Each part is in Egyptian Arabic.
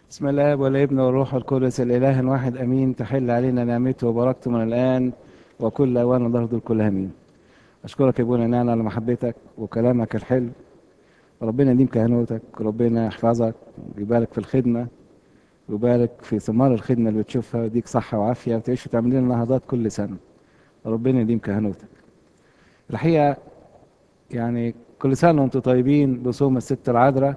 بسم الله والابن والروح القدس الاله الواحد امين تحل علينا نعمته وبركته من الان وكل اوان ظهر دول كلها امين اشكرك يا ابونا نعم على محبتك وكلامك الحلو ربنا يديم كهنوتك ربنا يحفظك ويبارك في الخدمه ويبارك في ثمار الخدمه اللي بتشوفها ويديك صحه وعافيه وتعيش وتعمل لنا نهضات كل سنه ربنا يديم كهنوتك الحقيقه يعني كل سنه وانتم طيبين بصوم الست العذراء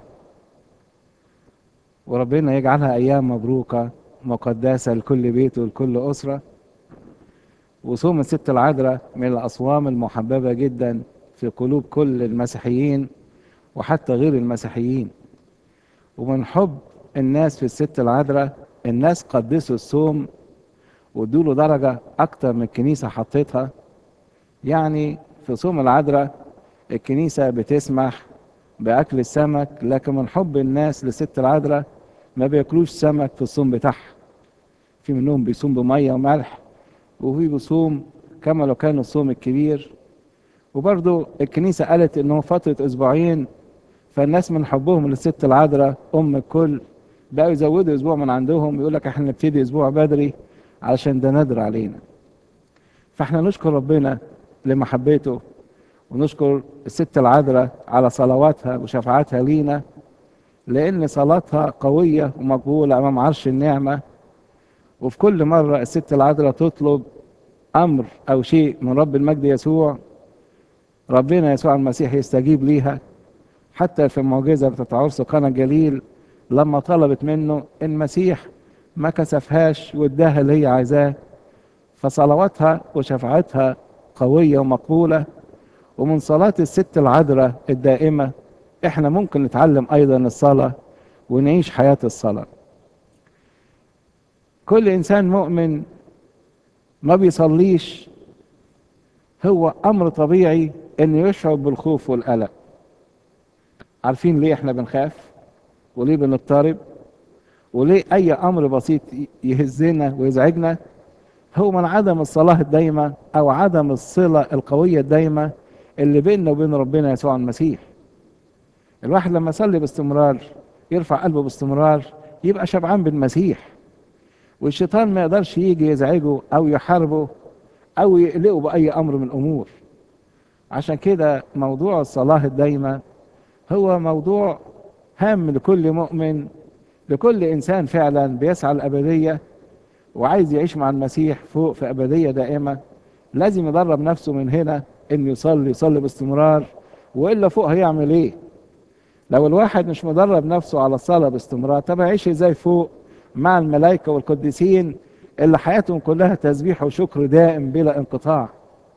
وربنا يجعلها أيام مبروكة مقدسة لكل بيت ولكل أسرة وصوم الست العذراء من الأصوام المحببة جدا في قلوب كل المسيحيين وحتى غير المسيحيين ومن حب الناس في الست العذراء الناس قدسوا الصوم وادوله درجة أكتر من الكنيسة حطيتها يعني في صوم العذراء الكنيسة بتسمح بأكل السمك لكن من حب الناس لست العذراء ما بياكلوش سمك في الصوم بتاعها في منهم بيصوم بمية وملح وفي بيصوم كما لو كان الصوم الكبير وبرضو الكنيسة قالت إنه فترة أسبوعين فالناس من حبهم للست العذراء أم الكل بقوا يزودوا أسبوع من عندهم يقول لك إحنا نبتدي أسبوع بدري علشان ده نادر علينا فإحنا نشكر ربنا لمحبته ونشكر الست العذراء على صلواتها وشفاعتها لينا لأن صلاتها قوية ومقبولة أمام عرش النعمة وفي كل مرة الست العذراء تطلب أمر أو شيء من رب المجد يسوع ربنا يسوع المسيح يستجيب ليها حتى في المعجزة بتاعت عرس قنا الجليل لما طلبت منه المسيح ما كسفهاش واداها اللي هي عايزاه فصلواتها وشفاعتها قوية ومقبولة ومن صلاة الست العذراء الدائمة احنا ممكن نتعلم ايضا الصلاة ونعيش حياة الصلاة كل انسان مؤمن ما بيصليش هو امر طبيعي انه يشعر بالخوف والقلق عارفين ليه احنا بنخاف وليه بنضطرب وليه اي امر بسيط يهزنا ويزعجنا هو من عدم الصلاة الدايمة او عدم الصلة القوية الدايمة اللي بيننا وبين ربنا يسوع المسيح الواحد لما يصلي باستمرار يرفع قلبه باستمرار يبقى شبعان بالمسيح والشيطان ما يقدرش يجي يزعجه او يحاربه او يقلقه باي امر من الامور عشان كده موضوع الصلاه الدايمه هو موضوع هام لكل مؤمن لكل انسان فعلا بيسعى الابديه وعايز يعيش مع المسيح فوق في ابديه دائمه لازم يدرب نفسه من هنا انه يصلي يصلي باستمرار والا فوق هيعمل ايه لو الواحد مش مدرب نفسه على الصلاه باستمرار طب هيعيش ازاي فوق مع الملائكه والقديسين اللي حياتهم كلها تسبيح وشكر دائم بلا انقطاع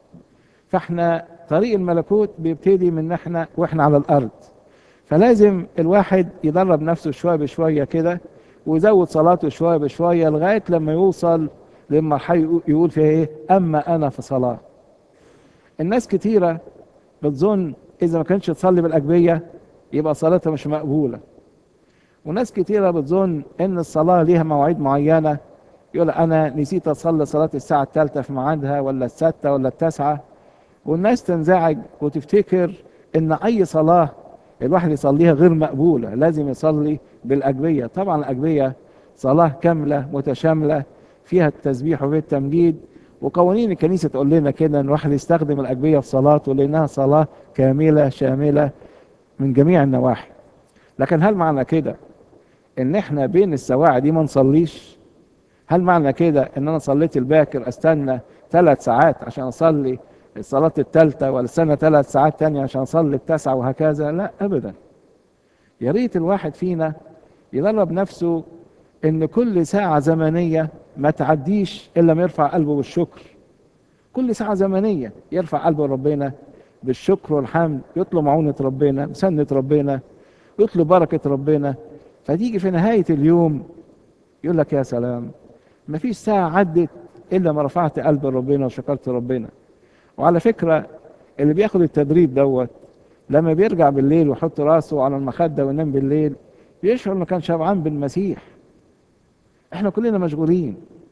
فاحنا طريق الملكوت بيبتدي من احنا واحنا على الارض فلازم الواحد يدرب نفسه شويه بشويه كده ويزود صلاته شويه بشويه لغايه لما يوصل للمرحله يقول فيها ايه اما انا في صلاه الناس كتيره بتظن اذا ما كانتش تصلي بالاجبيه يبقى صلاتها مش مقبوله وناس كتيره بتظن ان الصلاه ليها مواعيد معينه يقول انا نسيت اصلي صلاه الساعه الثالثه في ميعادها ولا السادسه ولا التاسعه والناس تنزعج وتفتكر ان اي صلاه الواحد يصليها غير مقبوله لازم يصلي بالاجبيه طبعا الاجبيه صلاه كامله متشامله فيها التسبيح وفيها التمجيد وقوانين الكنيسه تقول لنا كده ان الواحد يستخدم الاجبيه في صلاته لانها صلاه كامله شامله من جميع النواحي لكن هل معنى كده ان احنا بين السواعي دي ما نصليش هل معنى كده ان انا صليت الباكر استنى ثلاث ساعات عشان اصلي الصلاة الثالثة ولا استنى ثلاث ساعات تانية عشان اصلي التاسعة وهكذا لا ابدا يا ريت الواحد فينا يدرب نفسه ان كل ساعة زمنية ما تعديش الا ما يرفع قلبه بالشكر كل ساعة زمنية يرفع قلبه ربنا بالشكر والحمد يطلب معونة ربنا مسنة ربنا يطلب بركة ربنا فتيجي في نهاية اليوم يقول لك يا سلام ما فيش ساعة عدت إلا ما رفعت قلب ربنا وشكرت ربنا وعلى فكرة اللي بياخد التدريب دوت لما بيرجع بالليل ويحط راسه على المخدة وينام بالليل بيشعر انه كان شبعان بالمسيح احنا كلنا مشغولين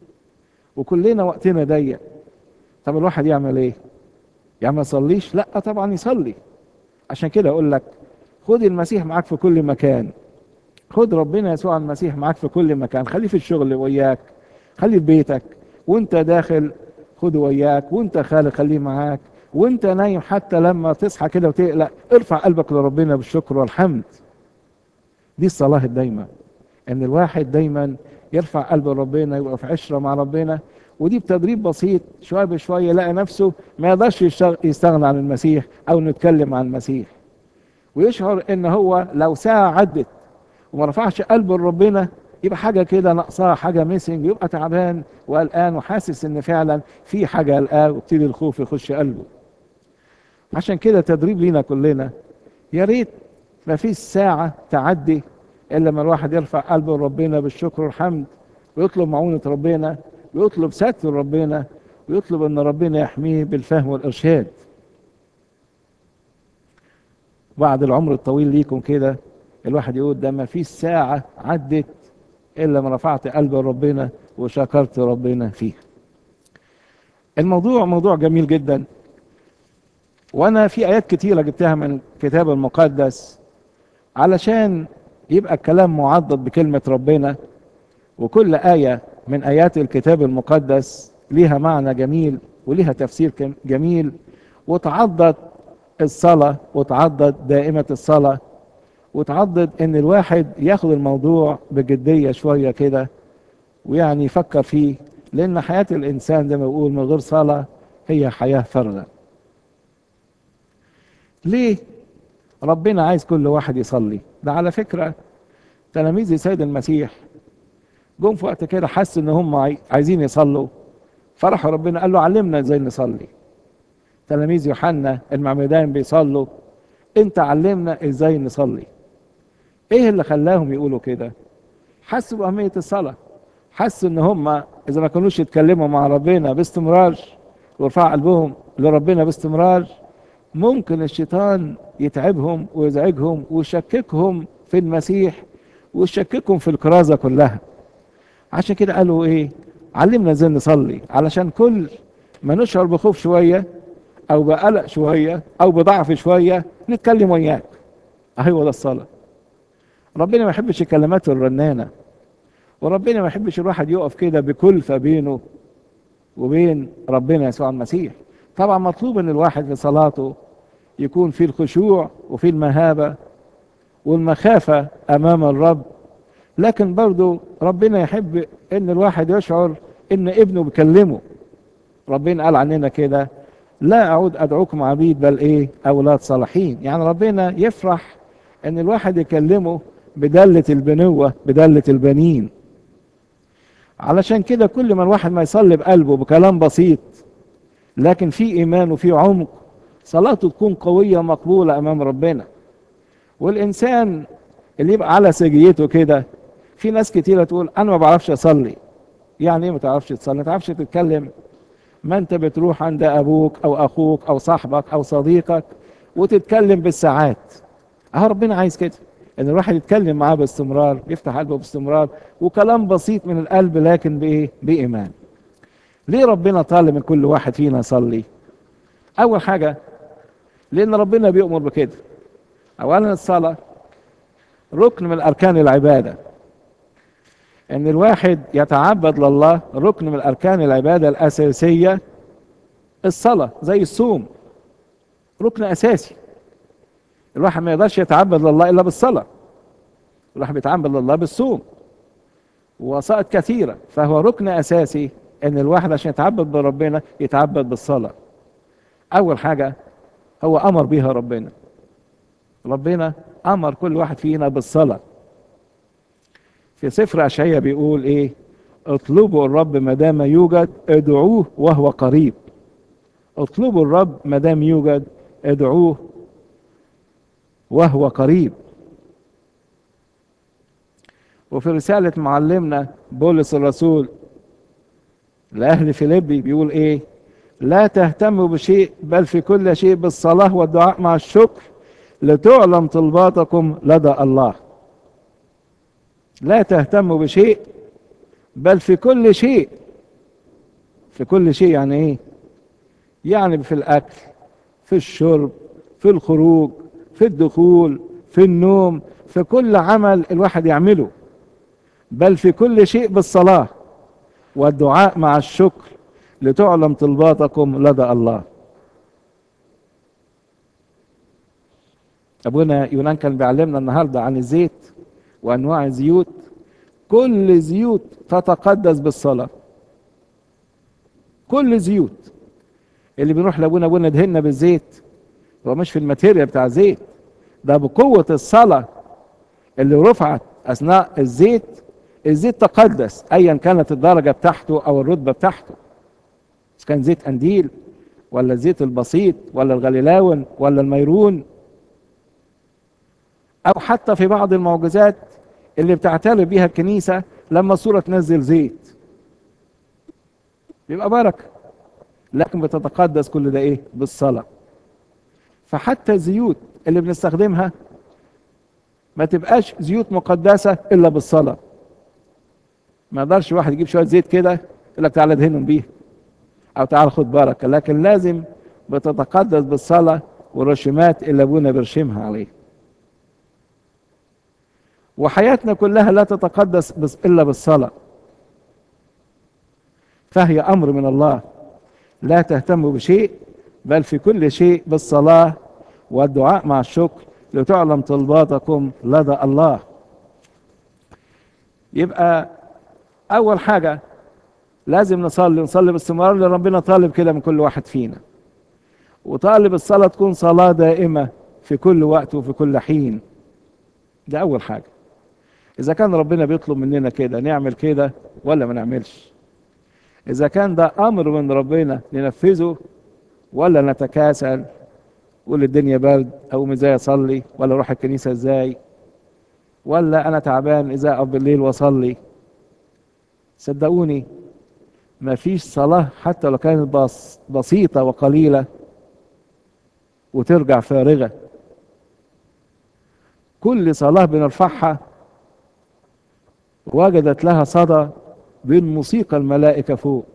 وكلنا وقتنا ضيق طب الواحد يعمل ايه يعني ما يصليش لا طبعا يصلي عشان كده اقول لك خد المسيح معاك في كل مكان خد ربنا يسوع المسيح معاك في كل مكان خليه في الشغل وياك خليه في بيتك وانت داخل خده وياك وانت خارج خليه معاك وانت نايم حتى لما تصحى كده وتقلق ارفع قلبك لربنا بالشكر والحمد دي الصلاة الدايمة ان الواحد دايما يرفع قلب ربنا يبقى في عشرة مع ربنا ودي بتدريب بسيط شوية بشوية يلاقي نفسه ما يقدرش يستغنى عن المسيح او نتكلم عن المسيح ويشعر ان هو لو ساعة عدت وما رفعش قلبه لربنا يبقى حاجة كده ناقصاه حاجة ميسنج يبقى تعبان وقلقان وحاسس ان فعلا في حاجة قلقاه وابتدي الخوف يخش قلبه عشان كده تدريب لينا كلنا يا ريت ما فيش ساعة تعدي إلا لما الواحد يرفع قلبه لربنا بالشكر والحمد ويطلب معونة ربنا ويطلب ستر ربنا ويطلب أن ربنا يحميه بالفهم والإرشاد بعد العمر الطويل ليكم كده الواحد يقول ده ما فيش ساعة عدت إلا ما رفعت قلبي لربنا وشكرت ربنا فيه الموضوع موضوع جميل جدا وانا في ايات كتيره جبتها من الكتاب المقدس علشان يبقى الكلام معضد بكلمه ربنا وكل ايه من ايات الكتاب المقدس ليها معنى جميل وليها تفسير جميل وتعضد الصلاه وتعضد دائمه الصلاه وتعضد ان الواحد ياخد الموضوع بجديه شويه كده ويعني يفكر فيه لان حياه الانسان زي ما بيقول من غير صلاه هي حياه فارغه ليه ربنا عايز كل واحد يصلي ده على فكرة تلاميذ السيد المسيح جم في وقت كده حس ان هم عايزين يصلوا فرحوا ربنا قال له علمنا ازاي نصلي تلاميذ يوحنا المعمدان بيصلوا انت علمنا ازاي نصلي ايه اللي خلاهم يقولوا كده حسوا باهميه الصلاه حسوا ان هم اذا ما كانوش يتكلموا مع ربنا باستمرار ويرفعوا قلبهم لربنا باستمرار ممكن الشيطان يتعبهم ويزعجهم ويشككهم في المسيح ويشككهم في الكرازة كلها عشان كده قالوا ايه علمنا ازاي نصلي علشان كل ما نشعر بخوف شوية او بقلق شوية او بضعف شوية نتكلم وياك اهو ده الصلاة ربنا ما يحبش الكلمات الرنانة وربنا ما يحبش الواحد يقف كده بكلفة بينه وبين ربنا يسوع المسيح طبعا مطلوب ان الواحد في صلاته يكون في الخشوع وفي المهابة والمخافة أمام الرب لكن برضو ربنا يحب ان الواحد يشعر ان ابنه بيكلمه ربنا قال عننا كده لا اعود ادعوكم عبيد بل ايه اولاد صالحين يعني ربنا يفرح ان الواحد يكلمه بدلة البنوة بدلة البنين علشان كده كل ما الواحد ما يصلي بقلبه بكلام بسيط لكن في ايمان وفي عمق صلاته تكون قوية مقبولة امام ربنا والانسان اللي يبقى على سجيته كده في ناس كتيرة تقول انا ما بعرفش اصلي يعني ايه ما تعرفش تصلي ما تعرفش تتكلم ما انت بتروح عند ابوك او اخوك او صاحبك او صديقك وتتكلم بالساعات اهو ربنا عايز كده ان الواحد يتكلم معاه باستمرار يفتح قلبه باستمرار وكلام بسيط من القلب لكن بايه بايمان ليه ربنا طالب من كل واحد فينا يصلي اول حاجه لان ربنا بيؤمر بكده اولا الصلاه ركن من اركان العباده ان الواحد يتعبد لله ركن من اركان العباده الاساسيه الصلاه زي الصوم ركن اساسي الواحد ما يقدرش يتعبد لله الا بالصلاه الواحد بيتعبد لله بالصوم ووسائط كثيره فهو ركن اساسي ان الواحد عشان يتعبد بربنا يتعبد بالصلاه اول حاجه هو امر بها ربنا ربنا امر كل واحد فينا بالصلاه في سفر اشعياء بيقول ايه اطلبوا الرب ما دام يوجد ادعوه وهو قريب اطلبوا الرب ما دام يوجد ادعوه وهو قريب وفي رسالة معلمنا بولس الرسول لأهل فيليبي بيقول إيه لا تهتموا بشيء بل في كل شيء بالصلاة والدعاء مع الشكر لتعلم طلباتكم لدى الله لا تهتموا بشيء بل في كل شيء في كل شيء يعني ايه يعني في الاكل في الشرب في الخروج في الدخول في النوم في كل عمل الواحد يعمله بل في كل شيء بالصلاة والدعاء مع الشكر لتعلم طلباتكم لدى الله ابونا يونان كان بيعلمنا النهارده عن الزيت وانواع الزيوت كل زيوت تتقدس بالصلاه كل زيوت اللي بنروح لابونا ابونا دهنا بالزيت هو مش في الماتيريال بتاع الزيت ده بقوه الصلاه اللي رفعت اثناء الزيت الزيت تقدس ايا كانت الدرجه بتاعته او الرتبه بتاعته اذا كان زيت قنديل ولا الزيت البسيط ولا الغليلاون ولا الميرون او حتى في بعض المعجزات اللي بتعترف بيها الكنيسه لما الصوره تنزل زيت بيبقى بركه لكن بتتقدس كل ده ايه بالصلاه فحتى الزيوت اللي بنستخدمها ما تبقاش زيوت مقدسه الا بالصلاه ما يقدرش واحد يجيب شويه زيت كده يقول لك تعالى ادهنهم بيها او تعالى خد بركه لكن لازم بتتقدس بالصلاه والرشمات اللي ابونا بيرشمها عليه وحياتنا كلها لا تتقدس بس الا بالصلاه فهي امر من الله لا تهتم بشيء بل في كل شيء بالصلاه والدعاء مع الشكر لتعلم طلباتكم لدى الله يبقى اول حاجه لازم نصلي نصلي باستمرار لان ربنا طالب كده من كل واحد فينا وطالب الصلاه تكون صلاه دائمه في كل وقت وفي كل حين ده اول حاجه اذا كان ربنا بيطلب مننا كده نعمل كده ولا ما نعملش اذا كان ده امر من ربنا ننفذه ولا نتكاسل قول الدنيا برد اقوم ازاي اصلي ولا اروح الكنيسه ازاي ولا انا تعبان ازاي اقف بالليل واصلي صدقوني ما فيش صلاة حتى لو كانت بس بسيطة وقليلة وترجع فارغة كل صلاة بنرفعها وجدت لها صدى بين موسيقى الملائكة فوق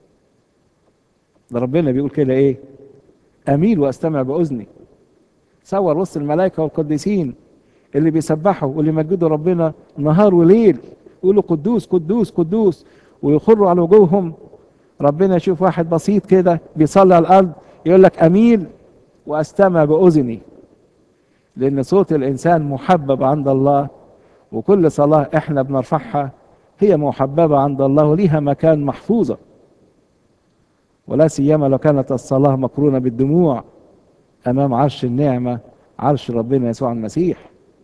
ده ربنا بيقول كده ايه اميل واستمع باذني صور وسط الملائكة والقديسين اللي بيسبحوا واللي يمجدوا ربنا نهار وليل يقولوا قدوس قدوس قدوس ويخروا على وجوههم ربنا يشوف واحد بسيط كده بيصلي على الارض يقول لك اميل واستمع باذني لان صوت الانسان محبب عند الله وكل صلاه احنا بنرفعها هي محببه عند الله وليها مكان محفوظه ولا سيما لو كانت الصلاه مقرونه بالدموع امام عرش النعمه عرش ربنا يسوع المسيح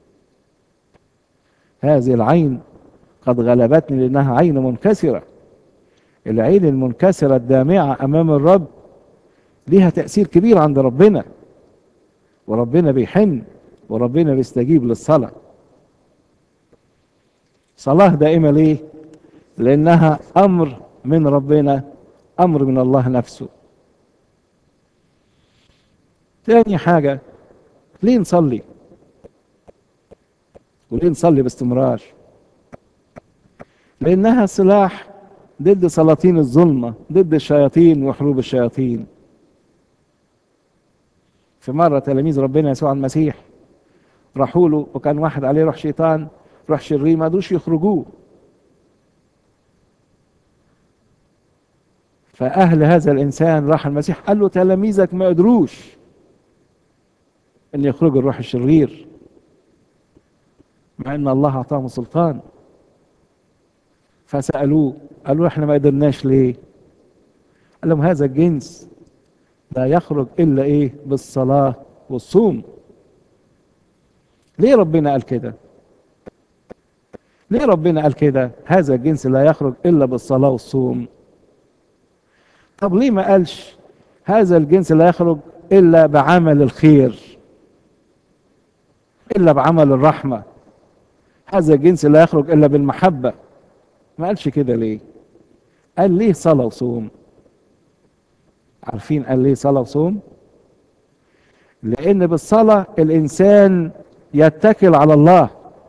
هذه العين قد غلبتني لانها عين منكسره العين المنكسره الدامعه امام الرب ليها تاثير كبير عند ربنا وربنا بيحن وربنا بيستجيب للصلاه صلاه دائمه ليه لانها امر من ربنا امر من الله نفسه تاني حاجه ليه نصلي وليه نصلي باستمرار لانها سلاح ضد سلاطين الظلمه ضد الشياطين وحروب الشياطين في مره تلاميذ ربنا يسوع المسيح راحوا له وكان واحد عليه روح شيطان روح شرير ما قدروش يخرجوه فاهل هذا الانسان راح المسيح قال له تلاميذك ما قدروش ان يخرجوا الروح الشرير مع ان الله اعطاهم سلطان فسالوه قالوا احنا ما قدرناش ليه قال لهم هذا الجنس لا يخرج الا ايه بالصلاه والصوم ليه ربنا قال كده ليه ربنا قال كده هذا الجنس لا يخرج الا بالصلاه والصوم طب ليه ما قالش هذا الجنس لا يخرج الا بعمل الخير الا بعمل الرحمه هذا الجنس لا يخرج الا بالمحبه ما قالش كده ليه قال ليه صلاه وصوم عارفين قال ليه صلاه وصوم لان بالصلاه الانسان يتكل على الله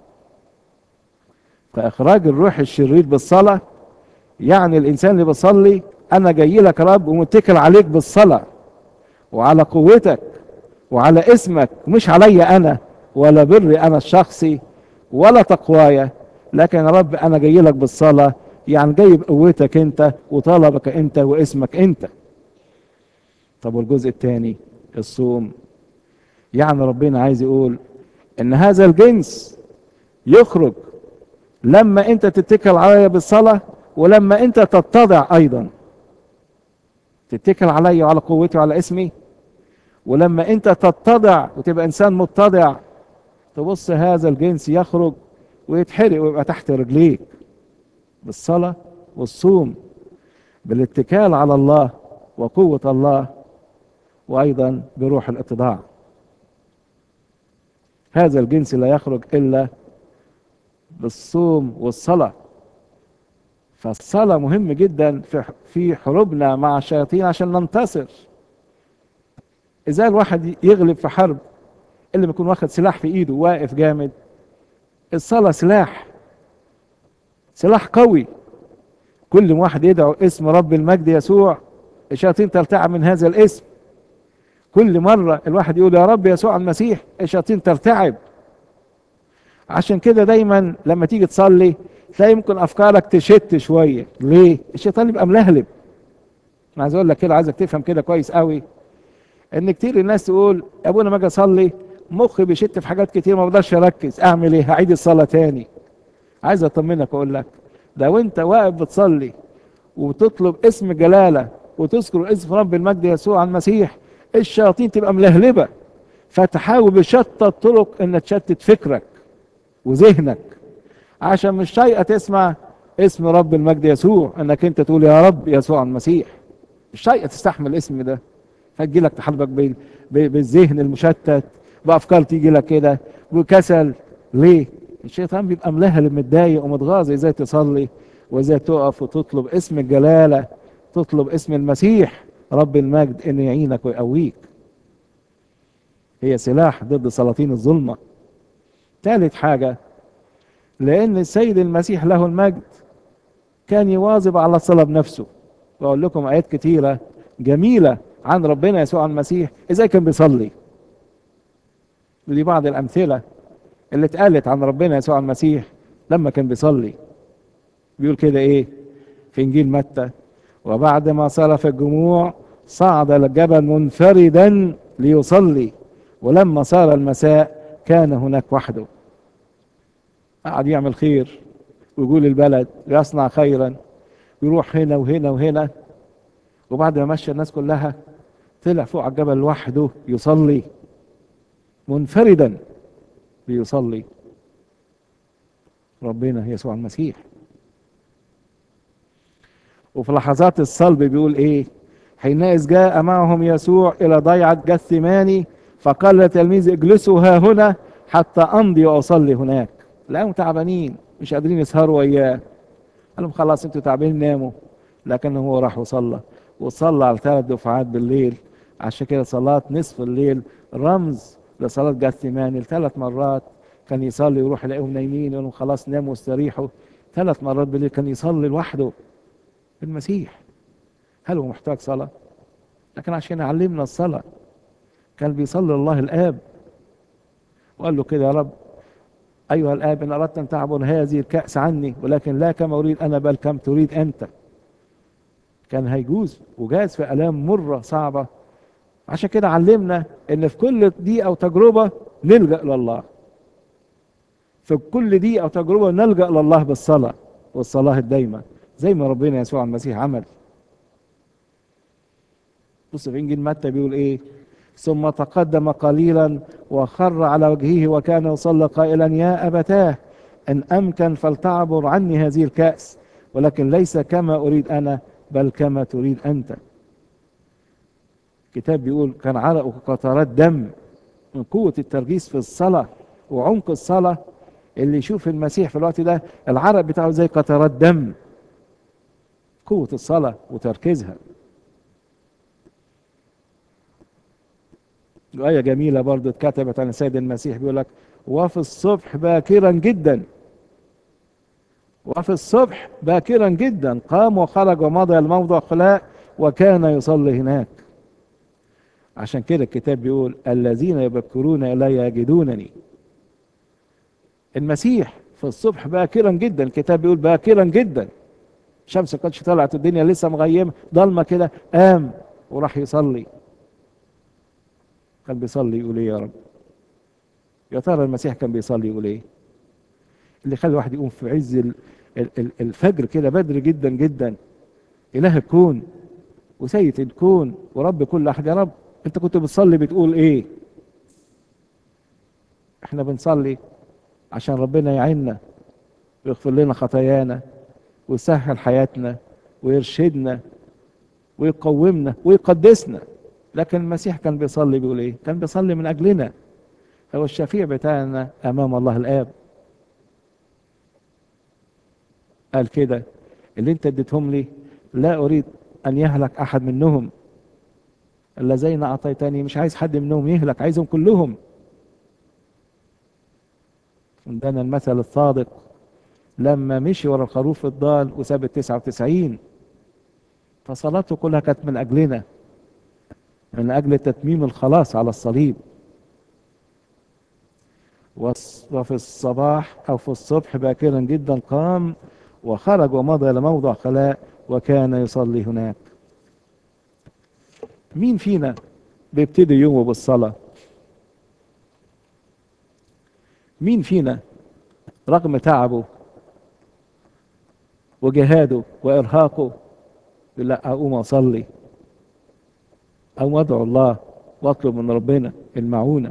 فاخراج الروح الشرير بالصلاه يعني الانسان اللي بيصلي انا جاي لك يا رب ومتكل عليك بالصلاه وعلى قوتك وعلى اسمك مش عليا انا ولا بري انا الشخصي ولا تقوايا لكن يا رب انا جاي لك بالصلاه يعني جاي بقوتك انت وطلبك انت واسمك انت طب والجزء الثاني الصوم يعني ربنا عايز يقول ان هذا الجنس يخرج لما انت تتكل عليا بالصلاه ولما انت تتضع ايضا تتكل عليا وعلى قوتي وعلى اسمي ولما انت تتضع وتبقى انسان متضع تبص هذا الجنس يخرج ويتحرق ويبقى تحت رجليك بالصلاة والصوم بالاتكال على الله وقوة الله وأيضا بروح الاتضاع هذا الجنس لا يخرج إلا بالصوم والصلاة فالصلاة مهم جدا في في حروبنا مع الشياطين عشان ننتصر إذا الواحد يغلب في حرب اللي بيكون واخد سلاح في إيده واقف جامد الصلاة سلاح سلاح قوي كل واحد يدعو اسم رب المجد يسوع الشياطين ترتعب من هذا الاسم كل مرة الواحد يقول يا رب يسوع المسيح الشياطين ترتعب عشان كده دايما لما تيجي تصلي تلاقي يمكن افكارك تشت شويه ليه الشيطان يبقى ملهلب انا عايز اقول لك كده عايزك تفهم كده كويس قوي ان كتير الناس تقول يا ابونا ما اجي اصلي مخي بيشت في حاجات كتير ما بقدرش اركز اعمل ايه هعيد الصلاه تاني عايز اطمنك اقول لك ده وانت واقف بتصلي وتطلب اسم جلاله وتذكر اسم رب المجد يسوع المسيح الشياطين تبقى ملهلبه فتحاول بشتى الطرق ان تشتت فكرك وذهنك عشان مش طايقه تسمع اسم رب المجد يسوع انك انت تقول يا رب يسوع المسيح مش طايقه تستحمل الاسم ده فتجي لك تحاربك بال- ب- بالذهن المشتت بافكار تيجي لك كده وكسل ليه؟ الشيطان بيبقى ملهل متضايق ومتغاظ ازاي تصلي وازاي تقف وتطلب اسم الجلاله تطلب اسم المسيح رب المجد انه يعينك ويقويك هي سلاح ضد سلاطين الظلمه ثالث حاجه لان السيد المسيح له المجد كان يواظب على الصلاه بنفسه واقول لكم ايات كتيره جميله عن ربنا يسوع المسيح ازاي كان بيصلي ودي بعض الامثله اللي اتقالت عن ربنا يسوع المسيح لما كان بيصلي بيقول كده ايه في انجيل متى وبعد ما صرف الجموع صعد الجبل منفردا ليصلي ولما صار المساء كان هناك وحده قعد يعمل خير ويقول البلد ويصنع خيرا يروح هنا وهنا وهنا وبعد ما مشى الناس كلها طلع فوق على الجبل لوحده يصلي منفردا بيصلي ربنا يسوع المسيح وفي لحظات الصلب بيقول ايه حينئذ جاء معهم يسوع الى ضيعة جثماني فقال لتلميذ اجلسوا ها هنا حتى امضي واصلي هناك لقاهم تعبانين مش قادرين يسهروا وياه قال لهم خلاص انتوا تعبانين ناموا لكن هو راح وصلى وصلى على ثلاث دفعات بالليل عشان كده صلاة نصف الليل رمز لصلاة جثماني ثلاث مرات كان يصلي ويروح يلاقيهم نايمين يقول لهم خلاص ناموا واستريحوا ثلاث مرات بالليل كان يصلي لوحده المسيح هل هو محتاج صلاة؟ لكن عشان يعلمنا الصلاة كان بيصلي الله الآب وقال له كده يا رب أيها الآب إن أردت أن تعبر هذه الكأس عني ولكن لا كما أريد أنا بل كم تريد أنت كان هيجوز وجاز في آلام مرة صعبة عشان كده علمنا إن في كل دقيقة أو تجربة نلجأ لله في كل دقيقة أو تجربة نلجأ لله بالصلاة والصلاة الدايمة زي ما ربنا يسوع المسيح عمل بص في انجيل متى بيقول ايه ثم تقدم قليلا وخر على وجهه وكان يصلي قائلا يا ابتاه ان امكن فلتعبر عني هذه الكاس ولكن ليس كما اريد انا بل كما تريد انت الكتاب بيقول كان عرقه كقطرات دم من قوه التركيز في الصلاه وعمق الصلاه اللي يشوف المسيح في الوقت ده العرق بتاعه زي قطرات دم قوة الصلاة وتركيزها آية جميلة برضو اتكتبت عن السيد المسيح بيقول لك وفي الصبح باكرا جدا وفي الصبح باكرا جدا قام وخرج ومضى الموضع خلاء وكان يصلي هناك عشان كده الكتاب بيقول الذين يبكرون إلي يجدونني المسيح في الصبح باكرا جدا الكتاب بيقول باكرا جدا الشمس كانتش طلعت الدنيا لسه مغيمه ضلمه كده قام وراح يصلي كان بيصلي يقول ايه يا رب يا ترى المسيح كان بيصلي يقول ايه اللي خلى الواحد يقوم في عز ال- ال- ال- الفجر كده بدري جدا جدا اله الكون وسيد الكون ورب كل احد يا رب انت كنت بتصلي بتقول ايه احنا بنصلي عشان ربنا يعيننا ويغفر لنا خطايانا ويسهل حياتنا ويرشدنا ويقومنا ويقدسنا لكن المسيح كان بيصلي بيقول ايه كان بيصلي من اجلنا هو الشفيع بتاعنا امام الله الاب قال كده اللي انت اديتهم لي لا اريد ان يهلك احد منهم اللذين اعطيتني مش عايز حد منهم يهلك عايزهم كلهم عندنا المثل الصادق لما مشي ورا الخروف الضال وساب التسعة وتسعين فصلاته كلها كانت من أجلنا من أجل تتميم الخلاص على الصليب وص- وفي الصباح أو في الصبح باكرا جدا قام وخرج ومضى إلى موضع خلاء وكان يصلي هناك مين فينا بيبتدي يومه بالصلاة مين فينا رغم تعبه وجهاده وإرهاقه يقول لا أقوم أصلي أو أدعو الله وأطلب من ربنا المعونة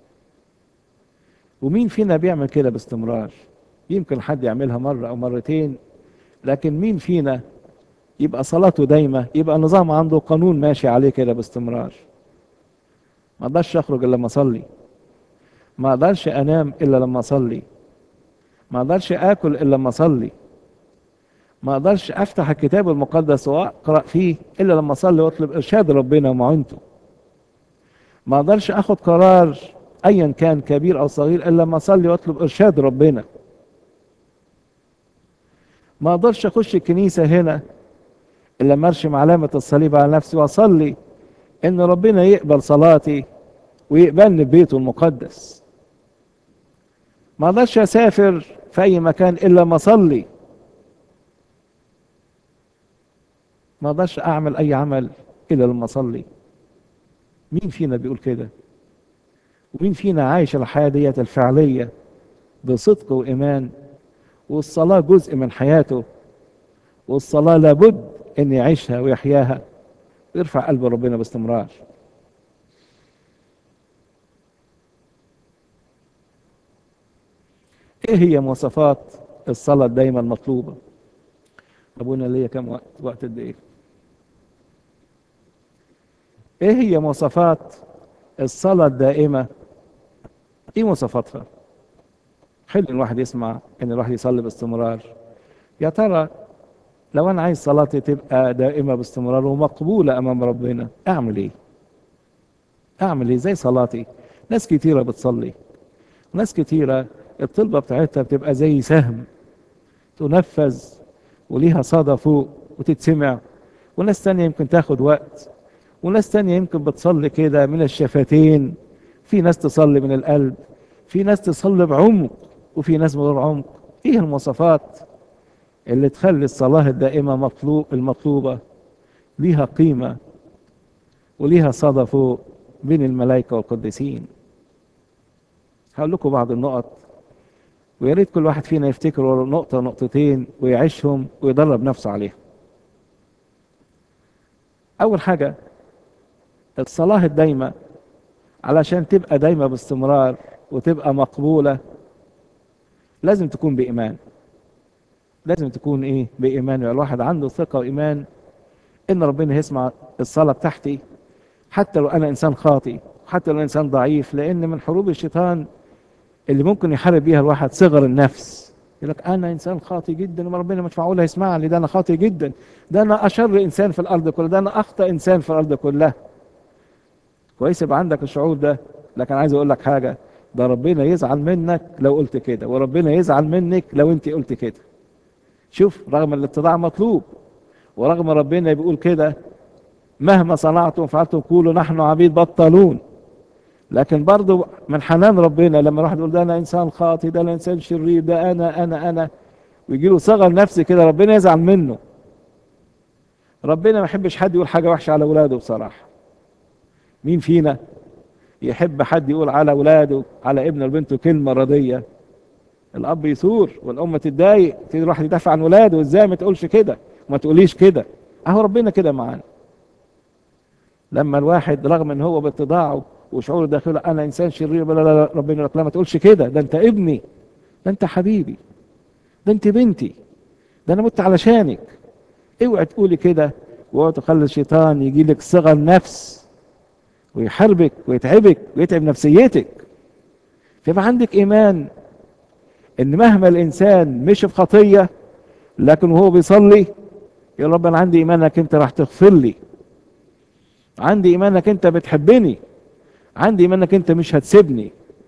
ومين فينا بيعمل كده باستمرار يمكن حد يعملها مرة أو مرتين لكن مين فينا يبقى صلاته دايمة يبقى نظام عنده قانون ماشي عليه كده باستمرار ما اقدرش اخرج الا لما اصلي ما اقدرش انام الا لما اصلي ما اقدرش اكل الا لما اصلي ما اقدرش افتح الكتاب المقدس واقرا فيه الا لما اصلي واطلب ارشاد ربنا ومعونته ما اقدرش اخد قرار ايا كان كبير او صغير الا لما اصلي واطلب ارشاد ربنا ما اقدرش اخش الكنيسه هنا الا لما ارشم علامه الصليب على نفسي واصلي ان ربنا يقبل صلاتي ويقبلني ببيته المقدس ما اقدرش اسافر في اي مكان الا ما اصلي ما اقدرش اعمل اي عمل الا لما اصلي مين فينا بيقول كده ومين فينا عايش الحياه ديت الفعليه بصدق وايمان والصلاه جزء من حياته والصلاه لابد ان يعيشها ويحياها ويرفع قلب ربنا باستمرار ايه هي مواصفات الصلاة دايما مطلوبة ابونا ليا كم وقت وقت قد ايه ايه هي مواصفات الصلاة الدائمة ايه مواصفاتها حلو ان الواحد يسمع ان الواحد يصلي باستمرار يا ترى لو انا عايز صلاتي تبقى دائمة باستمرار ومقبولة امام ربنا اعمل ايه اعمل ايه زي صلاتي ناس كتيرة بتصلي ناس كتيرة الطلبة بتاعتها بتبقى زي سهم تنفذ وليها صدى فوق وتتسمع وناس تانية يمكن تاخد وقت وناس تانية يمكن بتصلي كده من الشفتين في ناس تصلي من القلب في ناس تصلي بعمق وفي ناس من غير عمق ايه المواصفات اللي تخلي الصلاة الدائمة مطلوب المطلوبة ليها قيمة وليها صدى فوق بين الملائكة والقديسين هقول لكم بعض النقط ويا ريت كل واحد فينا يفتكر نقطة نقطتين ويعيشهم ويدرب نفسه عليها. أول حاجة الصلاة الدايمة علشان تبقى دايمة باستمرار وتبقى مقبولة لازم تكون بإيمان. لازم تكون إيه؟ بإيمان يعني الواحد عنده ثقة وإيمان إن ربنا يسمع الصلاة بتاعتي حتى لو أنا إنسان خاطي حتى لو إنسان ضعيف لأن من حروب الشيطان اللي ممكن يحارب بيها الواحد صغر النفس يقول لك انا انسان خاطي جدا وربنا مش معقول هيسمعني ده انا خاطي جدا ده انا اشر انسان في الارض كلها ده انا اخطا انسان في الارض كلها كويس يبقى عندك الشعور ده لكن عايز اقول لك حاجه ده ربنا يزعل منك لو قلت كده وربنا يزعل منك لو انت قلت كده شوف رغم الاتضاع مطلوب ورغم ربنا بيقول كده مهما صنعتم فعلتم قولوا نحن عبيد بطلون لكن برضو من حنان ربنا لما الواحد يقول ده انا انسان خاطي ده انا انسان شرير ده انا انا انا ويجي له صغر نفسي كده ربنا يزعل منه ربنا ما يحبش حد يقول حاجه وحشه على اولاده بصراحه مين فينا يحب حد يقول على اولاده على ابنه وبنته كلمه رضيه الاب يثور والام تتضايق تيجي الواحد يدافع عن ولاده ازاي ما تقولش كده وما تقوليش كده اهو ربنا كده معانا لما الواحد رغم ان هو باتضاعه وشعوره داخله انا انسان شرير لا لا لا ربنا يقول لك لا ما تقولش كده ده انت ابني ده انت حبيبي ده انت بنتي ده انا مت علشانك اوعي تقولي كده واوعي تخلي الشيطان يجي لك صغر نفس ويحاربك ويتعبك ويتعب نفسيتك فيبقى عندك ايمان ان مهما الانسان مشي في خطيه لكن وهو بيصلي يا رب انا عندي ايمان انك انت راح تغفر لي عندي ايمان انك انت بتحبني عندي ايمان انك انت مش هتسيبني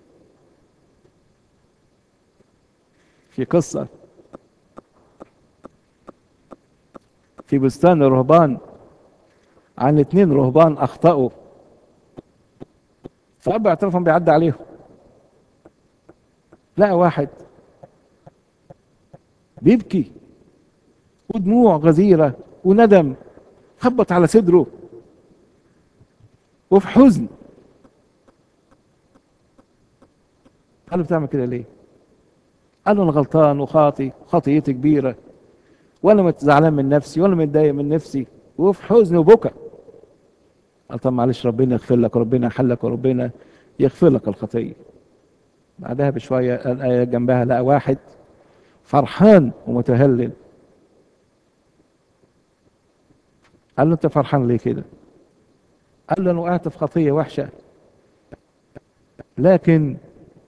في قصه في بستان الرهبان عن اتنين رهبان اخطأوا فأب اعترفهم بيعدي عليهم لقى واحد بيبكي ودموع غزيرة وندم خبط على صدره وفي حزن قال له بتعمل كده ليه؟ قال له انا غلطان وخاطي خطيتي كبيره وانا زعلان من نفسي وانا متضايق من نفسي وفي حزن وبكى قال طب معلش ربنا يغفر لك وربنا يحلك وربنا يغفر لك الخطيه بعدها بشويه الآية جنبها لقى واحد فرحان ومتهلل قال له انت فرحان ليه كده قال له انا وقعت في خطيه وحشه لكن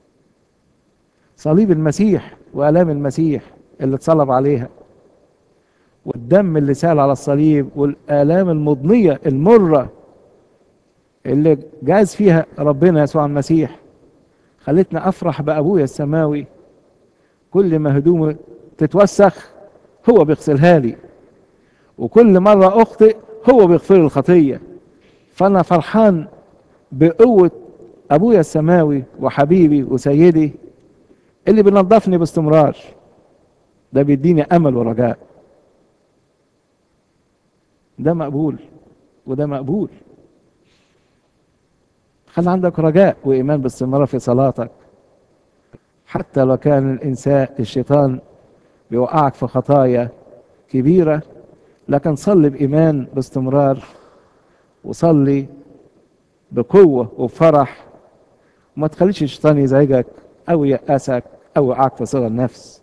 صليب المسيح والام المسيح اللي اتصلب عليها والدم اللي سال على الصليب والآلام المضنية المرة اللي جاز فيها ربنا يسوع المسيح خلتني أفرح بأبويا السماوي كل ما هدومي تتوسخ هو بيغسلها لي وكل مرة أخطئ هو بيغفر لي الخطية فأنا فرحان بقوة أبويا السماوي وحبيبي وسيدي اللي بينظفني باستمرار ده بيديني أمل ورجاء ده مقبول وده مقبول خلي عندك رجاء وإيمان باستمرار في صلاتك حتى لو كان الإنسان الشيطان بيوقعك في خطايا كبيرة لكن صلي بإيمان باستمرار وصلي بقوة وبفرح وما تخليش الشيطان يزعجك أو يأسك أو يوقعك في صغر النفس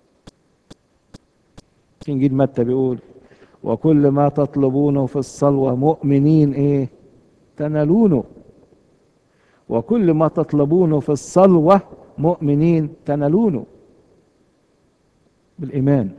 في إنجيل متى بيقول وكل ما تطلبونه في الصلوة مؤمنين ايه تنالونه وكل ما تطلبونه في الصلوة مؤمنين تنالونه بالإيمان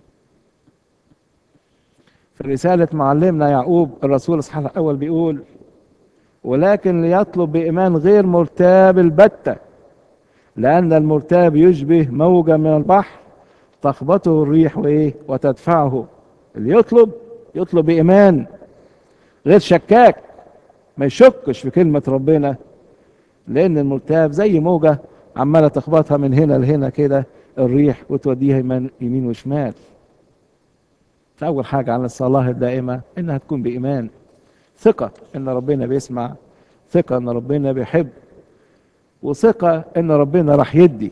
في رسالة معلمنا يعقوب الرسول الصحيح الأول بيقول ولكن ليطلب بإيمان غير مرتاب البتة لأن المرتاب يشبه موجة من البحر تخبطه الريح وإيه وتدفعه اللي يطلب يطلب بإيمان غير شكاك ما يشكش في كلمة ربنا لأن المرتاب زي موجة عمالة تخبطها من هنا لهنا كده الريح وتوديها يمين, يمين وشمال فأول حاجة على الصلاة الدائمة إنها تكون بإيمان ثقة إن ربنا بيسمع ثقة إن ربنا بيحب وثقة إن ربنا راح يدي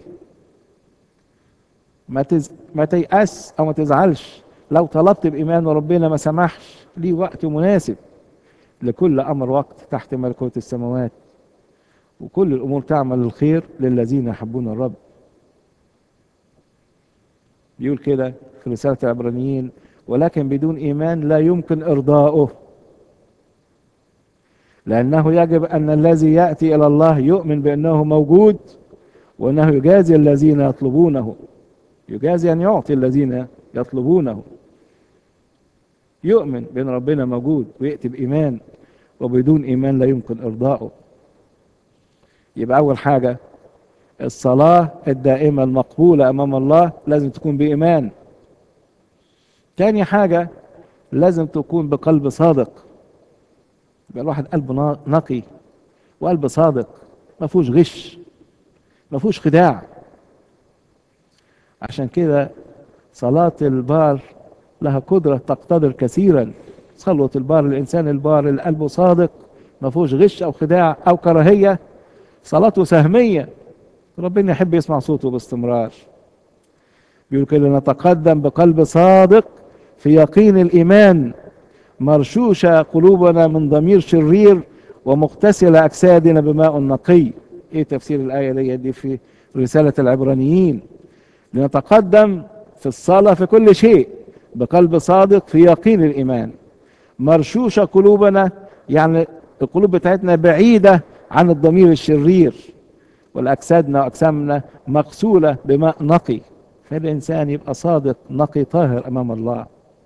ما تز... ما تيأس أو ما تزعلش لو طلبت بإيمان وربنا ما سمحش ليه وقت مناسب لكل أمر وقت تحت ملكوت السماوات وكل الأمور تعمل الخير للذين يحبون الرب بيقول كده في رسالة العبرانيين ولكن بدون إيمان لا يمكن إرضاؤه لأنه يجب أن الذي يأتي إلى الله يؤمن بأنه موجود وأنه يجازي الذين يطلبونه يجازي أن يعطي الذين يطلبونه يؤمن بأن ربنا موجود ويأتي بإيمان وبدون إيمان لا يمكن إرضاؤه يبقى أول حاجة الصلاة الدائمة المقبولة أمام الله لازم تكون بإيمان تاني حاجة لازم تكون بقلب صادق يبقى الواحد قلبه نقي وقلب صادق ما فيهوش غش ما فيهوش خداع عشان كده صلاة البار لها قدرة تقتدر كثيرا صلوة البار الإنسان البار اللي قلبه صادق ما فيهوش غش أو خداع أو كراهية صلاته سهمية ربنا يحب يسمع صوته باستمرار بيقول كده نتقدم بقلب صادق في يقين الإيمان مرشوشة قلوبنا من ضمير شرير ومغتسلة أجسادنا بماء نقي إيه تفسير الآية دي, دي في رسالة العبرانيين لنتقدم في الصلاة في كل شيء بقلب صادق في يقين الإيمان مرشوشة قلوبنا يعني القلوب بتاعتنا بعيدة عن الضمير الشرير والأجسادنا وأجسامنا مغسولة بماء نقي فالإنسان يبقى صادق نقي طاهر أمام الله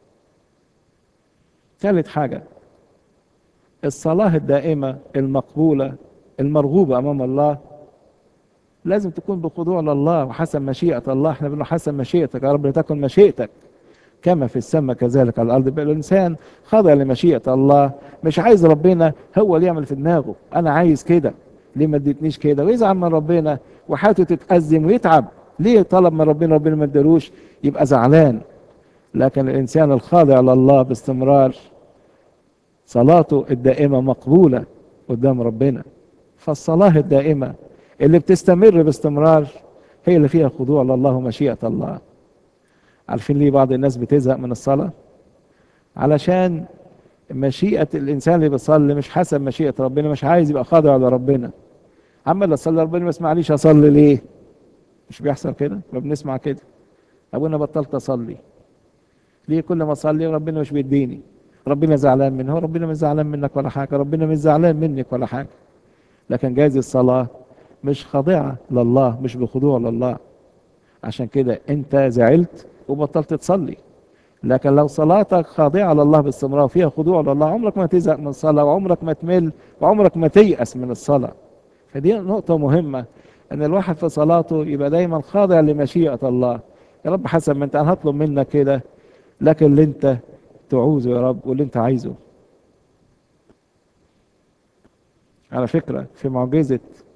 ثالث حاجة الصلاة الدائمة المقبولة المرغوبة أمام الله لازم تكون بخضوع لله وحسب مشيئة الله احنا بنقول حسب مشيئتك يا رب لتكن مشيئتك كما في السماء كذلك على الأرض بقى الإنسان خاضع لمشيئة الله مش عايز ربنا هو اللي يعمل في دماغه أنا عايز كده ليه ما اديتنيش كده ويزعل من ربنا وحياته تتأزم ويتعب ليه طلب من ربنا ربنا ما ادالوش يبقى زعلان لكن الإنسان الخاضع لله باستمرار صلاته الدائمة مقبولة قدام ربنا فالصلاة الدائمة اللي بتستمر باستمرار هي اللي فيها خضوع لله ومشيئة الله عارفين ليه بعض الناس بتزهق من الصلاة علشان مشيئة الإنسان اللي بيصلي مش حسب مشيئة ربنا مش عايز يبقى خاضع لربنا عمال أصلي ربنا ما يسمعنيش أصلي ليه مش بيحصل كده ما بنسمع كده أبونا بطلت أصلي ليه كل ما أصلي ربنا مش بيديني ربنا زعلان منه هو ربنا مش زعلان منك ولا حاجة ربنا مش زعلان منك ولا حاجة لكن جايز الصلاة مش خاضعة لله مش بخضوع لله عشان كده انت زعلت وبطلت تصلي لكن لو صلاتك خاضعة لله باستمرار فيها خضوع لله عمرك ما تزهق من الصلاة وعمرك ما تمل وعمرك ما تيأس من الصلاة فدي نقطة مهمة ان الواحد في صلاته يبقى دايما خاضع لمشيئة الله يا رب حسب ما انت انا هطلب منك كده لكن اللي انت تعوزه يا رب واللي انت عايزه على فكرة في معجزة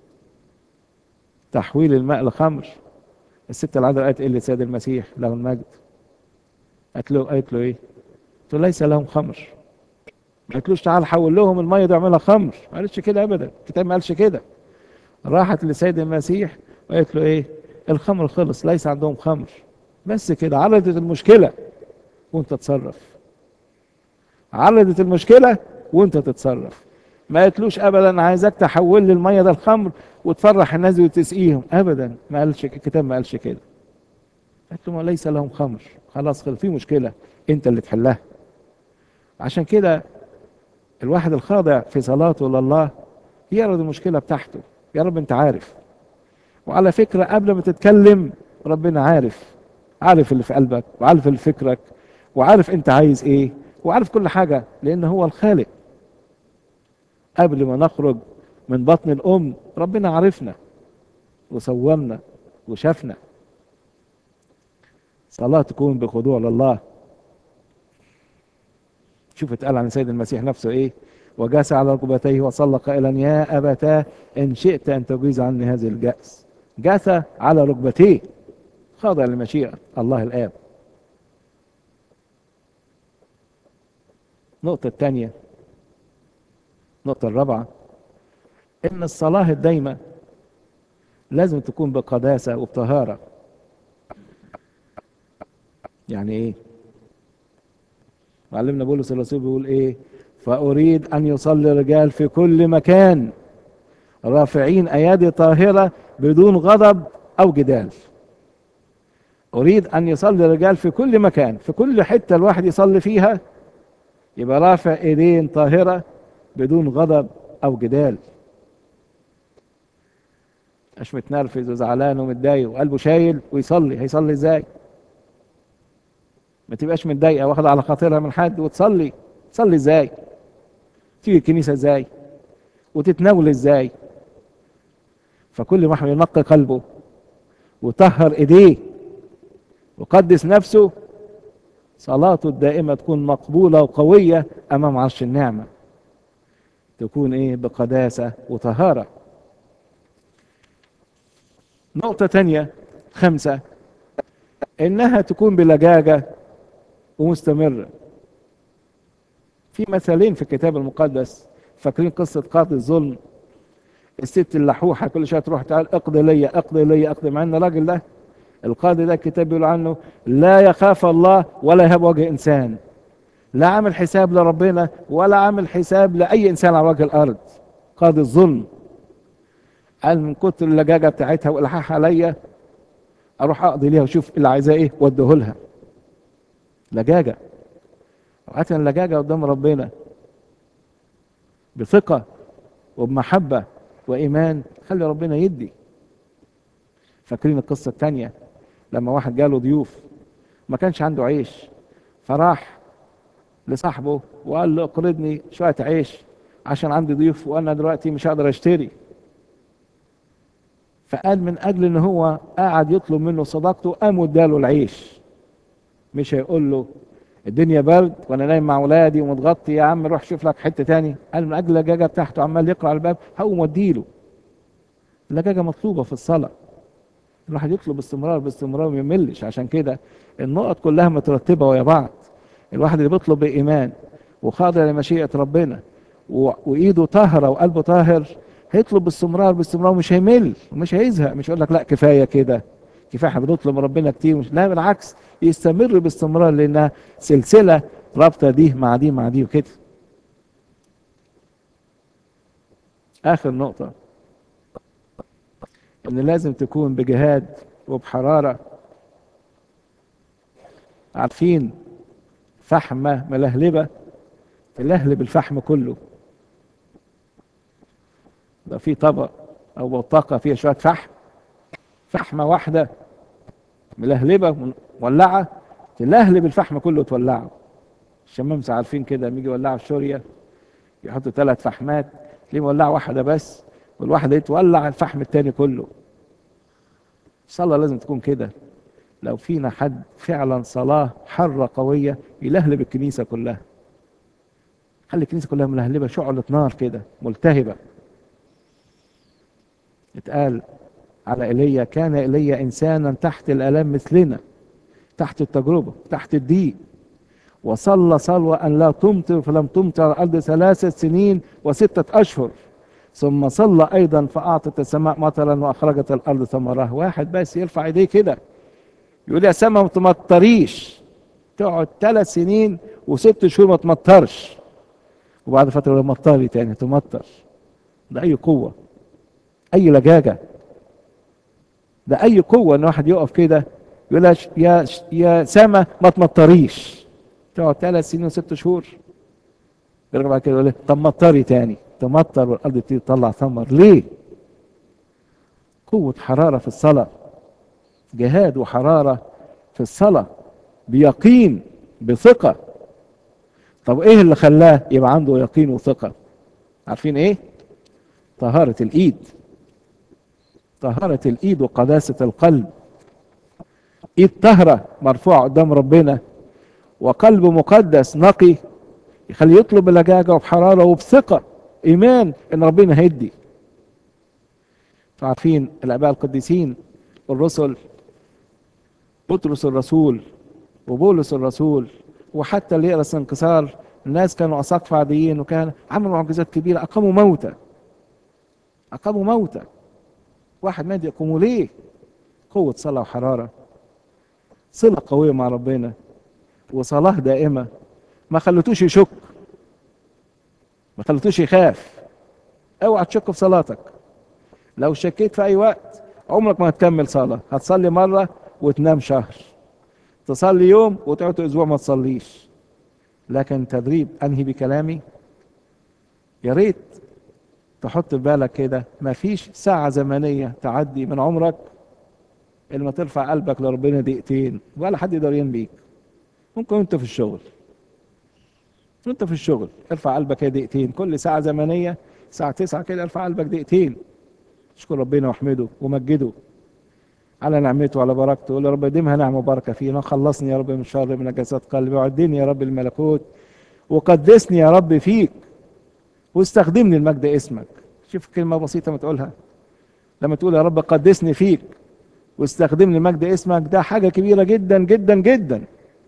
تحويل الماء لخمر الست العذراء قالت ايه لسيد المسيح له المجد قالت له قالت له ايه؟ قلت له ليس لهم خمر ما قالتلوش تعال حول لهم الميه دي اعملها خمر ما قالتش كده ابدا الكتاب ما قالش كده راحت لسيد المسيح وقالت له ايه؟ الخمر خلص ليس عندهم خمر بس كده عرضت المشكله وانت تتصرف عرضت المشكله وانت تتصرف ما قالتلوش ابدا عايزك تحول لي الميه ده الخمر وتفرح الناس وتسقيهم ابدا ما قالش الكتاب ما قالش كده قالت له ما ليس لهم خمر خلاص خلاص في مشكله انت اللي تحلها عشان كده الواحد الخاضع في صلاته لله يعرض المشكله بتاعته يا رب انت عارف وعلى فكره قبل ما تتكلم ربنا عارف عارف اللي في قلبك وعارف اللي في فكرك وعارف انت عايز ايه وعارف كل حاجه لان هو الخالق قبل ما نخرج من بطن الأم ربنا عرفنا وصورنا وشافنا صلاة تكون بخضوع لله شوف اتقال عن سيد المسيح نفسه ايه وجاس على ركبتيه وصلى قائلا يا أبتاه إن شئت أن تجيز عني هذه الجأس جاث على ركبتيه خاضع لمشيئة الله الآب النقطة الثانية النقطة الرابعة إن الصلاة الدايمة لازم تكون بقداسة وبطهارة يعني إيه؟ معلمنا بولس الرسول بيقول إيه؟ فأريد أن يصلي الرجال في كل مكان رافعين أيادي طاهرة بدون غضب أو جدال أريد أن يصلي الرجال في كل مكان في كل حتة الواحد يصلي فيها يبقى رافع ايدين طاهرة بدون غضب او جدال مش متنرفز وزعلان ومتضايق وقلبه شايل ويصلي هيصلي ازاي ما تبقاش متضايقه واخده على خاطرها من حد وتصلي تصلي ازاي تيجي الكنيسه ازاي وتتناول ازاي فكل ما ينقي قلبه وطهر ايديه وقدس نفسه صلاته الدائمة تكون مقبولة وقوية أمام عرش النعمة تكون إيه بقداسة وطهارة نقطة تانية خمسة إنها تكون بلجاجة ومستمرة في مثالين في الكتاب المقدس فاكرين قصة قاضي الظلم الست اللحوحة كل شوية تروح تعال اقضي ليا اقضي ليا اقضي مع ان الراجل ده القاضي ده الكتاب بيقول عنه لا يخاف الله ولا يهاب وجه انسان لا عامل حساب لربنا ولا عامل حساب لاي انسان على وجه الارض قاضي الظلم قال من كتر اللجاجه بتاعتها والحاح عليا اروح اقضي ليها واشوف اللي عايزاه ايه واديه لها لجاجه اوقات اللجاجه قدام ربنا بثقه وبمحبه وايمان خلي ربنا يدي فاكرين القصه الثانيه لما واحد جاله ضيوف ما كانش عنده عيش فراح لصاحبه وقال له اقرضني شويه عيش عشان عندي ضيوف وانا دلوقتي مش هقدر اشتري فقال من اجل ان هو قاعد يطلب منه صداقته قام اداله العيش مش هيقول له الدنيا برد وانا نايم مع ولادي ومتغطي يا عم روح شوف لك حته تاني قال من اجل اللجاجه بتاعته عمال يقرا على الباب هقوم اديله اللجاجه مطلوبه في الصلاه الواحد يطلب باستمرار باستمرار ما يملش عشان كده النقط كلها مترتبه ويا بعض الواحد اللي بيطلب بايمان وخاضع لمشيئه ربنا و... وايده طاهره وقلبه طاهر هيطلب باستمرار باستمرار ومش هيمل ومش هيزهق مش يقول لك لا كفايه كده كفايه احنا بنطلب من ربنا كتير مش لا بالعكس يستمر باستمرار لانها سلسله رابطه دي مع دي مع دي وكده اخر نقطه ان لازم تكون بجهاد وبحراره عارفين فحمه ملهلبه تلهلب الفحم كله ده في طبق او بطاقه فيها شويه فحم فحمه واحده ملهلبه مولعه تلهلب الفحم كله تولعه الشمامسه عارفين كده لما يجي يولعوا الشوريه يحطوا ثلاث فحمات ليه مولعه واحده بس والواحده دي تولع الفحم التاني كله الصلاه لازم تكون كده لو فينا حد فعلا صلاه حره قويه يلهلب الكنيسه كلها خلي الكنيسه كلها ملهلبه شعله نار كده ملتهبه اتقال على ايليا كان ايليا انسانا تحت الالام مثلنا تحت التجربه تحت الضيق وصلى صلوة أن لا تمطر فلم تمطر على الأرض ثلاثة سنين وستة أشهر ثم صلى أيضا فأعطت السماء مطرا وأخرجت الأرض ثمرها واحد بس يرفع إيديه كده يقول يا سما ما تمطريش تقعد ثلاث سنين وست شهور ما تمطرش وبعد فترة مطري تاني تمطر ده أي قوة أي لجاجة ده أي قوة إن واحد يقف كده يقول يا يا سما ما تمطريش تقعد ثلاث سنين وست شهور يرجع بعد كده يقول طب مطري تاني تمطر والارض تبتدي تطلع ثمر ليه؟ قوة حرارة في الصلاة جهاد وحرارة في الصلاة بيقين بثقة طب ايه اللي خلاه يبقى عنده يقين وثقة؟ عارفين ايه؟ طهارة الايد طهارة الايد وقداسة القلب ايد طهرة مرفوعة قدام ربنا وقلب مقدس نقي يخليه يطلب بلجاجة وبحرارة وبثقة إيمان إن ربنا هيدي عارفين الآباء القديسين الرسل بطرس الرسول وبولس الرسول وحتى اللي يقرا انكسار الناس كانوا أساقفة عاديين وكان عملوا معجزات كبيرة أقاموا موتى أقاموا موتى واحد مات يقوموا ليه؟ قوة صلاة وحرارة صلة قوية مع ربنا وصلاة دائمة ما خلتوش يشك ما خلتوش يخاف اوعى تشك في صلاتك لو شكيت في اي وقت عمرك ما هتكمل صلاة هتصلي مرة وتنام شهر تصلي يوم وتقعد اسبوع ما تصليش لكن تدريب انهي بكلامي يا ريت تحط في بالك كده ما فيش ساعة زمنية تعدي من عمرك اللي ما ترفع قلبك لربنا دقيقتين ولا حد يقدر ينبيك ممكن انت في الشغل وانت في الشغل ارفع قلبك كده دقيقتين كل ساعة زمنية الساعة تسعة كده ارفع قلبك دقيقتين اشكر ربنا واحمده ومجده على نعمته وعلى بركته قول يا رب ديمها نعمة وبركة فينا خلصني يا رب من شر من نجاسات قلبي وعدني يا رب الملكوت وقدسني يا رب فيك واستخدمني المجد اسمك شوف كلمة بسيطة ما تقولها لما تقول يا رب قدسني فيك واستخدمني مجد اسمك ده حاجة كبيرة جدا جدا جدا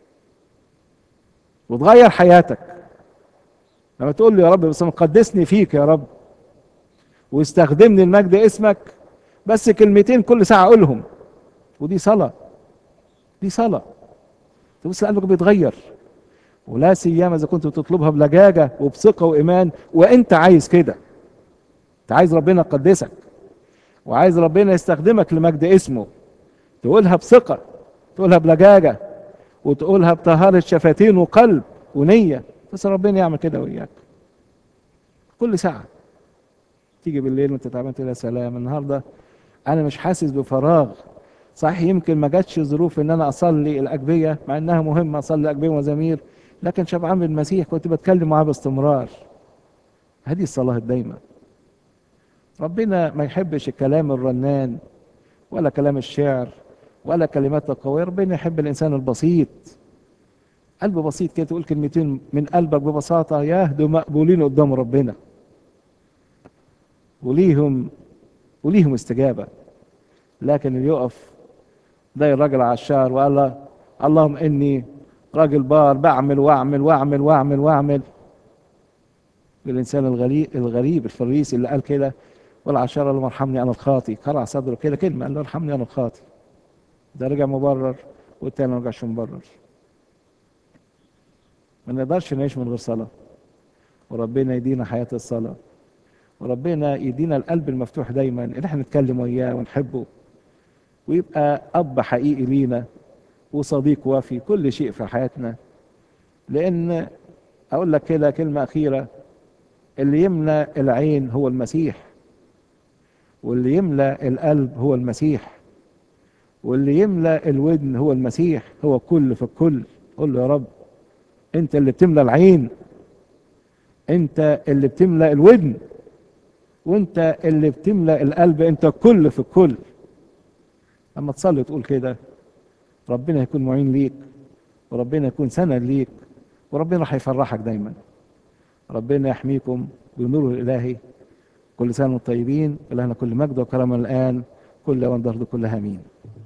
وتغير حياتك لما تقول لي يا رب بس قدسني فيك يا رب واستخدمني المجد اسمك بس كلمتين كل ساعة أقولهم ودي صلاة دي صلاة تبص قلبك بيتغير ولا سيما إذا كنت بتطلبها بلجاجة وبثقة وإيمان وأنت عايز كده أنت عايز ربنا يقدسك وعايز ربنا يستخدمك لمجد اسمه تقولها بثقة تقولها بلجاجة وتقولها بطهارة شفتين وقلب ونية بس ربنا يعمل كده وإياك كل ساعة تيجي بالليل وانت تعبان تقول يا سلام النهارده انا مش حاسس بفراغ صحيح يمكن ما جاتش ظروف ان انا اصلي الاجبيه مع انها مهمه اصلي اجبيه ومزامير لكن شبعان بالمسيح كنت بتكلم معاه باستمرار هذه الصلاه الدايمه ربنا ما يحبش الكلام الرنان ولا كلام الشعر ولا كلمات القوية ربنا يحب الإنسان البسيط قلب بسيط كده تقول كلمتين من قلبك ببساطة يهدوا مقبولين قدام ربنا وليهم وليهم استجابة لكن اللي يقف زي الراجل عشار وقال له اللهم إني راجل بار بعمل واعمل واعمل واعمل واعمل الإنسان الغريب الغريب الفريسي اللي قال كده والعشار قال له ارحمني أنا الخاطي قرع صدره كده كلمة قال له ارحمني أنا الخاطي ده رجع مبرر والتاني ما رجعش مبرر ما نقدرش نعيش من غير صلاة وربنا يدينا حياة الصلاة وربنا يدينا القلب المفتوح دايما ان احنا نتكلم وياه ونحبه ويبقى اب حقيقي لينا وصديق وفي كل شيء في حياتنا لان اقول لك كده كلمه اخيره اللي يملى العين هو المسيح واللي يملى القلب هو المسيح واللي يملى الودن هو المسيح هو كل في الكل قول له يا رب انت اللي بتملى العين انت اللي بتملى الودن وانت اللي بتملى القلب انت كل في الكل اما تصلي تقول كده ربنا يكون معين ليك وربنا يكون سند ليك وربنا راح يفرحك دايما ربنا يحميكم بنوره الالهي كل سنه وانتم طيبين ولنا كل مجد وكرم الان كل وان كلها امين